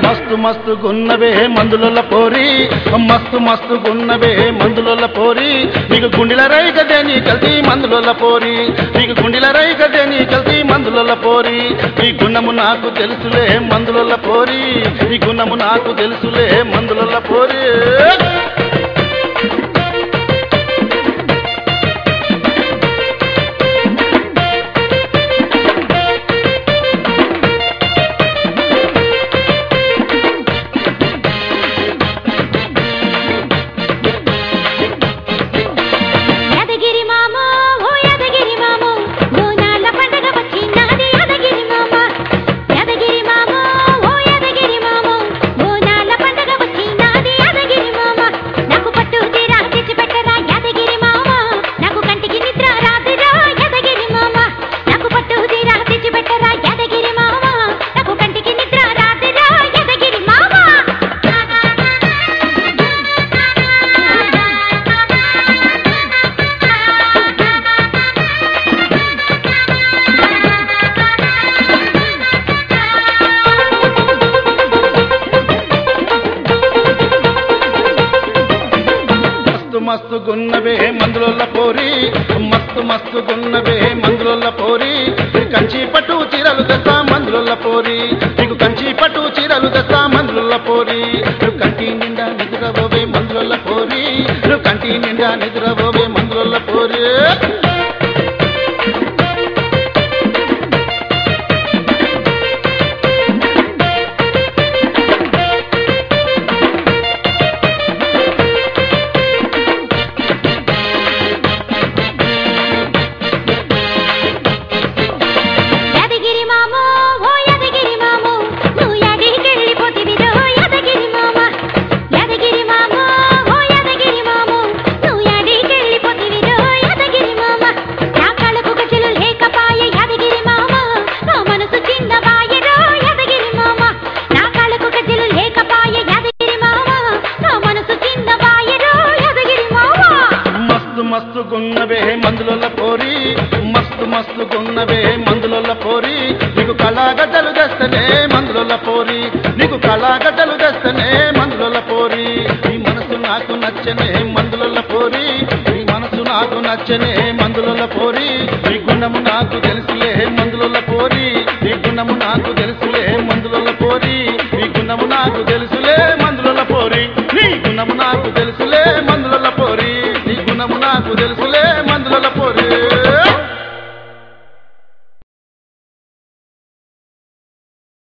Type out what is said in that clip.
మస్తు మస్తు గున్నవే మందుల పోరి మస్తు మస్తు గున్నవే మందుల పోరి నీకు గుండెల రై కదే నీ కల్తీ మందుల పోరి నీకు గుండెల రై కదే నీ కల్తీ మందుల పోరి నీ గుణము నాకు తెలుసులే మందుల పోరి నీ గుణము నాకు తెలుసులే మందుల పోరి యాదగిరి మామో ఓ యాదగిరి మామో బోనాల పండగ వచ్చినాది యాదగిరి మామ యాదగిరి మామో ఓ యాదగిరి మామో బోనాల పండగ వచ్చినాది యాదగిరి మామ నాకు పట్టు తీరా తెచ్చి పెట్టరా యాదగిరి మామ నాకు కంటికి నిద్ర రాదురా యాదగిరి మామ నాకు పట్టు తీరా తెచ్చి పెట్టరా యాదగిరి మామ నాకు కంటికి నిద్ర రాదురా యాదగిరి మామ మస్తు మస్తు గున్నవే మందుల పోరి మస్తు మస్తు గున్నవే మందుల పోరి కంచి పట్టు చీరలు తెస్తా మందుల పోరి నీకు కంచి పట్టు చీరలు తెస్తా మందుల పోరి నువ్వు కంటి నిండా నిద్రపోవే మందుల పోరి నువ్వు కంటి నిండా నిద్రపోవే మందుల పోరి యాదగిరి మామో ఓ యాదగిరి మామో నువ్వు యాడికెళ్ళిపోతివిరో యాదగిరి మామ యాదగిరి మామో ఓ యాదగిరి మామో నువ్వు యాడికెళ్ళిపోతివిరో యాదగిరి మామ నా కళ్ళకు గజలు లేకపాయ యాదగిరి మామ నా మనసు చిన్నబాయరో యాదగిరి మామ నా కళ్ళకు గజలు లేకపాయ యాదగిరి మామ నా మనసు చిన్నబాయరో యాదగిరి మామ మస్తు మస్తు గున్నవే మందుల పోరి మస్తు మస్తు గున్నవే మందుల పోరి నీకు కళాగడ్డలు తెస్తనే మందుల పోరి నీకు కళాగడ్డలు తెస్తనే మందుల పోరి నీ మనసు నాకు నచ్చనే మందుల పోరి నీ మనసు నాకు నచ్చనే మందుల పోరి నీ గుణము నాకు తెలుసులే మందుల పోరి నీ గుణము నాకు తెలుసులే మందుల పోరి